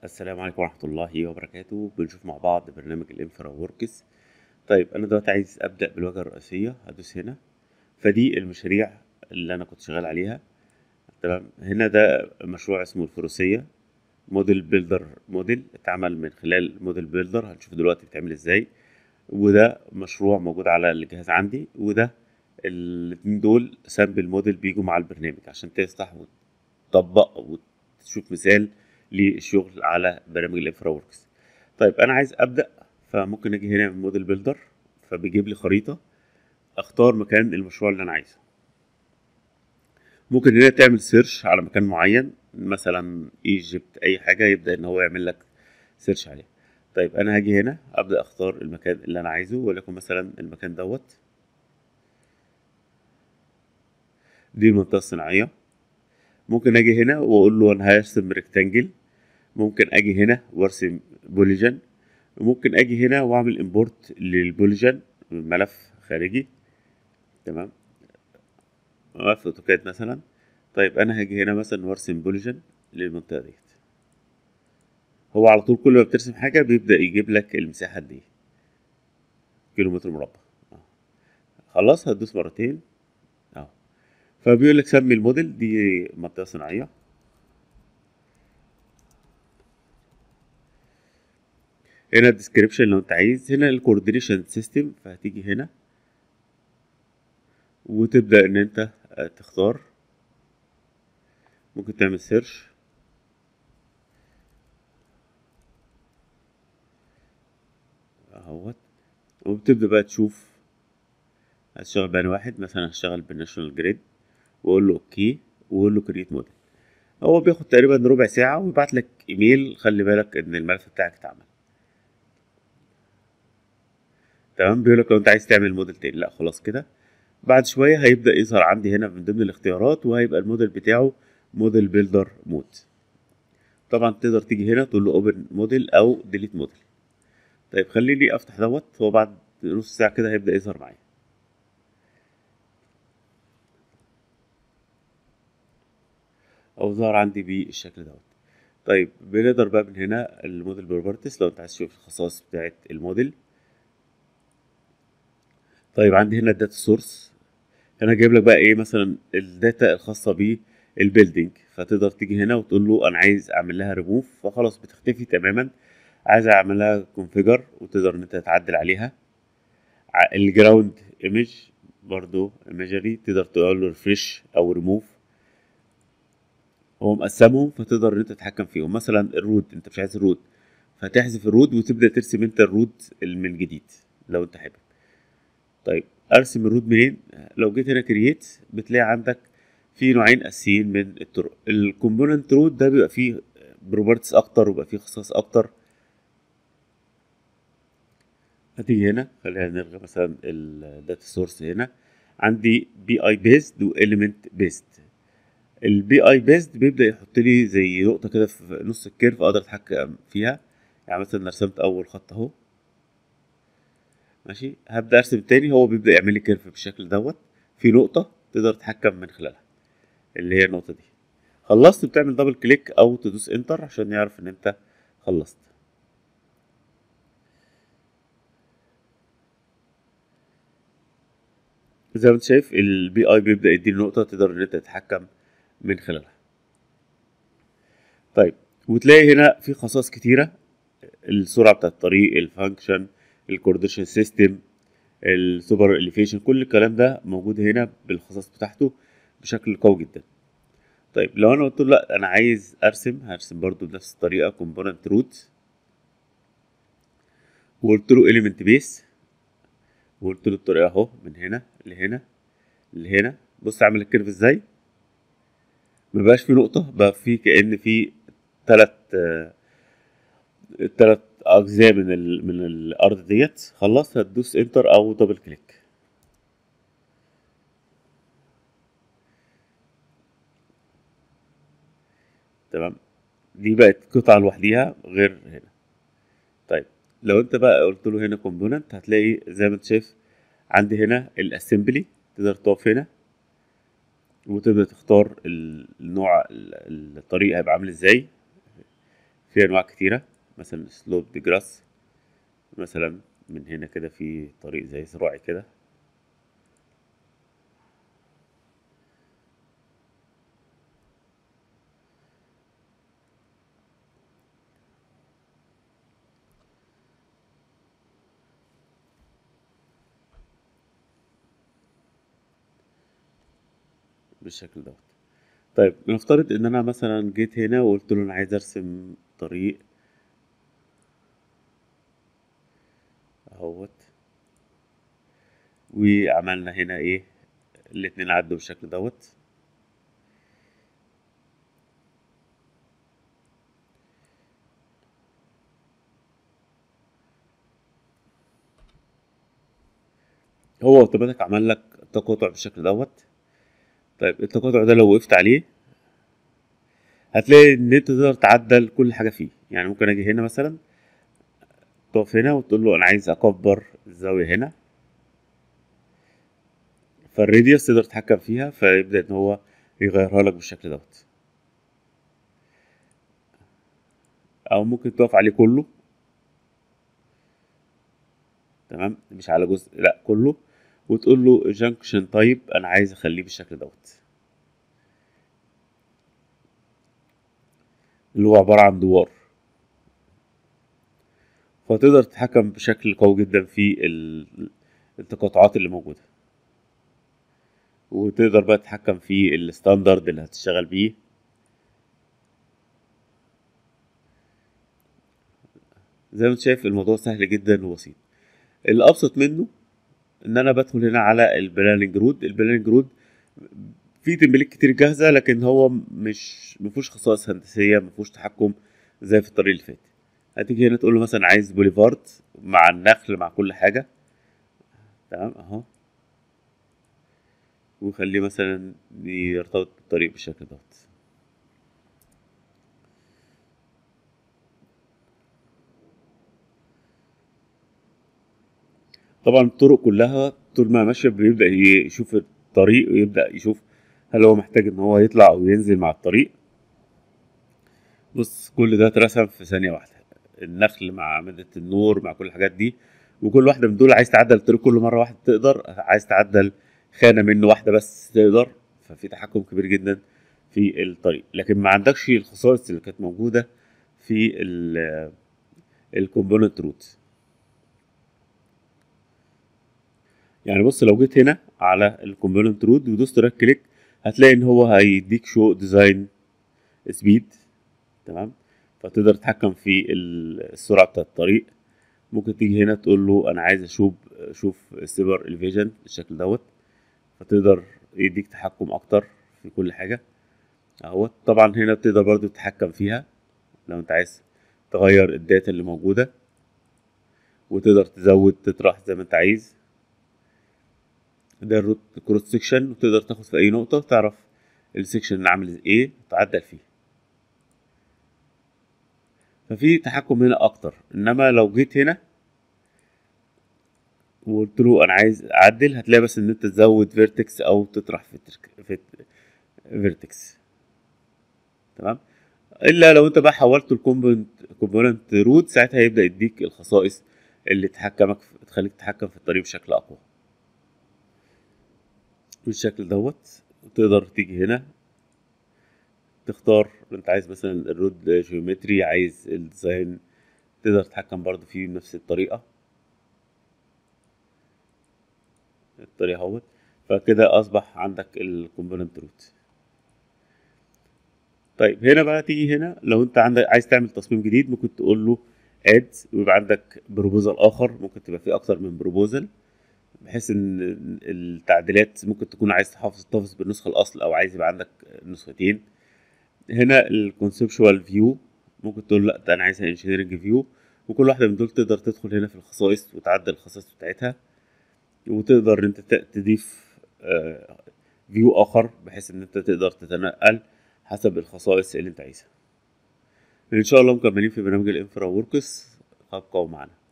السلام عليكم ورحمة الله وبركاته بنشوف مع بعض برنامج الانفرا وركس طيب انا دلوقتي عايز ابدأ بالواجهة الرئيسية هدوس هنا فدي المشاريع اللي انا كنت شغال عليها تمام هنا ده مشروع اسمه الفروسية موديل بيلدر موديل اتعمل من خلال موديل بيلدر هنشوف دلوقتي بيتعمل ازاي وده مشروع موجود على الجهاز عندي وده الاتنين دول سامبل موديل بيجوا مع البرنامج عشان تفتح وتطبق وتشوف مثال للشغل على برنامج الانفرا وركس طيب انا عايز ابدا فممكن اجي هنا من موديل بيلدر فبيجيب لي خريطه اختار مكان المشروع اللي انا عايزه ممكن هنا تعمل سيرش على مكان معين مثلا ايجيبت اي حاجه يبدا ان هو يعمل لك سيرش عليه طيب انا هاجي هنا ابدا اختار المكان اللي انا عايزه وليكن مثلا المكان دوت دي المنطقه الصناعيه ممكن اجي هنا واقول له انا هرسم ريكتانجل ممكن اجي هنا وارسم بوليجن وممكن اجي هنا واعمل امبورت للبوليجن ملف خارجي تمام ملف اوتوكاد مثلا طيب انا هاجي هنا مثلا وارسم بوليجن للمنطقه ديت هو على طول كل ما بترسم حاجه بيبدا يجيب لك المساحه دي كيلو متر مربع خلاص هتدوس مرتين اهو فبيقول لك سمي الموديل دي منطقه صناعيه هنا الديسكريبشن لو انت عايز هنا الكوردينيشن سيستم فهتيجي هنا وتبدا ان انت تختار ممكن تعمل سيرش اهوت وبتبدا بقى تشوف هتشتغل بان واحد مثلا هشتغل بالناشونال جريد واقول له اوكي واقول له كريت موديل هو بياخد تقريبا ربع ساعه ويبعت لك ايميل خلي بالك ان الملف بتاعك اتعمل تمام بيقول لك لو انت عايز تعمل موديل تاني لا خلاص كده بعد شويه هيبدا يظهر عندي هنا من ضمن الاختيارات وهيبقى الموديل بتاعه موديل بيلدر مود طبعا تقدر تيجي هنا تقول له اوبن موديل او ديليت موديل طيب خليني افتح دوت هو بعد نص ساعه كده هيبدا يظهر معايا او ظهر عندي بالشكل دوت طيب بنقدر بقى من هنا الموديل بروبرتيز لو انت عايز تشوف الخصائص بتاعت الموديل طيب عندي هنا الداتا سورس هنا جايب لك بقى ايه مثلا الداتا الخاصه بالبيلدينج فتقدر تيجي هنا وتقول له انا عايز اعمل لها ريموف فخلاص بتختفي تماما عايز اعمل لها كونفيجر وتقدر ان انت تعدل عليها الجراوند ايمج برضو ايمجري تقدر تقول له ريفريش او ريموف هو مقسمهم فتقدر ان انت تتحكم فيهم مثلا الرود انت مش عايز الرود فتحذف الرود وتبدا ترسم انت الرود من جديد لو انت حابب طيب ارسم الرود منين لو جيت هنا كرييت بتلاقي عندك في نوعين اساسيين من الطرق الكومبوننت رود ده بيبقى فيه بروبرتيز اكتر وبيبقى فيه خصائص اكتر هتيجي هنا خلينا نلغي مثلا الداتا سورس هنا عندي بي اي بيزد واليمنت بيزد البي اي بيزد بيبدا يحط لي زي نقطه كده في نص الكيرف اقدر اتحكم فيها يعني مثلا رسمت اول خط اهو ماشي هبدا ارسم تاني هو بيبدا يعمل لي كيرف بالشكل دوت في نقطه تقدر تتحكم من خلالها اللي هي النقطه دي خلصت بتعمل دبل كليك او تدوس انتر عشان يعرف ان انت خلصت زي ما انت شايف البي اي بيبدا يديني نقطه تقدر ان انت تتحكم من خلالها طيب وتلاقي هنا في خصائص كتيره السرعه بتاعت الطريق الفانكشن الكورديشن سيستم السوبر اليفيشن كل الكلام ده موجود هنا بالخصائص بتاعته بشكل قوي جدا طيب لو انا قلت له لا انا عايز ارسم هرسم برضو بنفس الطريقه كومبوننت روت وقلت له اليمنت بيس وقلت له الطريقه اهو من هنا لهنا لهنا بص عامل الكيرف ازاي مبقاش في نقطه بقى في كأن في تلات آه تلات اجزاء من ال... من الارض ديت خلاص هتدوس انتر او دبل كليك تمام دي بقت قطعه لوحديها غير هنا طيب لو انت بقى قلت له هنا كومبوننت هتلاقي زي ما انت شايف عندي هنا الاسمبلي تقدر تقف هنا وتبدا تختار النوع الطريق هيبقى عامل ازاي في انواع كتيره مثلا سلوب دي جراس مثلا من هنا كده في طريق زي زراعي كده بالشكل دوت طيب نفترض ان انا مثلا جيت هنا وقلت له انا عايز ارسم طريق اهوت وعملنا هنا ايه الاتنين عدوا بالشكل دوت هو اوتوماتيك عمل لك تقاطع بالشكل دوت طيب التقاطع ده لو وقفت عليه هتلاقي ان انت تقدر تعدل كل حاجه فيه يعني ممكن اجي هنا مثلا تقف هنا وتقول له انا عايز اكبر الزاويه هنا فالراديوس تقدر تتحكم فيها فيبدا ان هو يغيرها لك بالشكل دوت او ممكن تقف عليه كله تمام مش على جزء لا كله وتقول له جانكشن تايب انا عايز اخليه بالشكل دوت اللي هو عبارة عن دوار فتقدر تتحكم بشكل قوي جدا في ال- التقاطعات اللي موجودة وتقدر بقى تتحكم في الستاندرد اللي هتشتغل بيه زي ما انت شايف الموضوع سهل جدا وبسيط الابسط منه ان انا بدخل هنا على البلاننج رود البلاننج رود في تمبليت كتير جاهزه لكن هو مش مفيهوش خصائص هندسيه مفيهوش تحكم زي في الطريق اللي فات هتيجي هنا تقول له مثلا عايز بوليفارد مع النخل مع كل حاجه تمام اهو وخليه مثلا يرتبط بالطريق بالشكل دوت طبعا الطرق كلها طول ما ماشية بيبدأ يشوف الطريق ويبدأ يشوف هل هو محتاج ان هو يطلع او ينزل مع الطريق بص كل ده اترسم في ثانية واحدة النخل مع مادة النور مع كل الحاجات دي وكل واحدة من دول عايز تعدل الطريق كله مرة واحدة تقدر عايز تعدل خانة منه واحدة بس تقدر ففي تحكم كبير جدا في الطريق لكن ما عندكش الخصائص اللي كانت موجودة في الكومبوننت روت يعني بص لو جيت هنا على الكومبوننت رود ودوست رايت كليك هتلاقي ان هو هيديك شو ديزاين سبيد تمام فتقدر تتحكم في السرعه بتاعه الطريق ممكن تيجي هنا تقول له انا عايز اشوف اشوف السيبر الفيجن بالشكل دوت فتقدر يديك تحكم اكتر في كل حاجه اهو طبعا هنا بتقدر برضو تتحكم فيها لو انت عايز تغير الداتا اللي موجوده وتقدر تزود تطرح زي ما انت عايز ده الروت كروس سيكشن وتقدر تاخد في اي نقطه تعرف السيكشن اللي عامل ايه تعدل فيه ففي تحكم هنا اكتر انما لو جيت هنا وقلت له انا عايز اعدل هتلاقي بس ان انت تزود فيرتكس او تطرح في في فيرتكس تمام الا لو انت بقى حولت الكومبوننت كومبوننت روت ساعتها هيبدا يديك الخصائص اللي تحكمك تخليك تتحكم في الطريق بشكل اقوى بالشكل دوت تقدر تيجي هنا تختار انت عايز مثلا الرود جيومتري عايز الديزاين تقدر تتحكم برضو فيه بنفس الطريقة الطريقة اهوت فكده اصبح عندك الكومبوننت روت طيب هنا بقى تيجي هنا لو انت عندك عايز تعمل تصميم جديد ممكن تقول له اد ويبقى عندك بروبوزال اخر ممكن تبقى فيه اكتر من بروبوزال بحيث ان التعديلات ممكن تكون عايز تحافظ تحتفظ بالنسخه الاصل او عايز يبقى عندك نسختين هنا الكونسبشوال فيو ممكن تقول لا ده انا عايزها انجينيرنج فيو وكل واحده من دول تقدر تدخل هنا في الخصائص وتعدل الخصائص بتاعتها وتقدر انت تضيف فيو اخر بحيث ان انت تقدر تتنقل حسب الخصائص اللي انت عايزها ان شاء الله مكملين في برنامج الانفرا وركس ابقوا معنا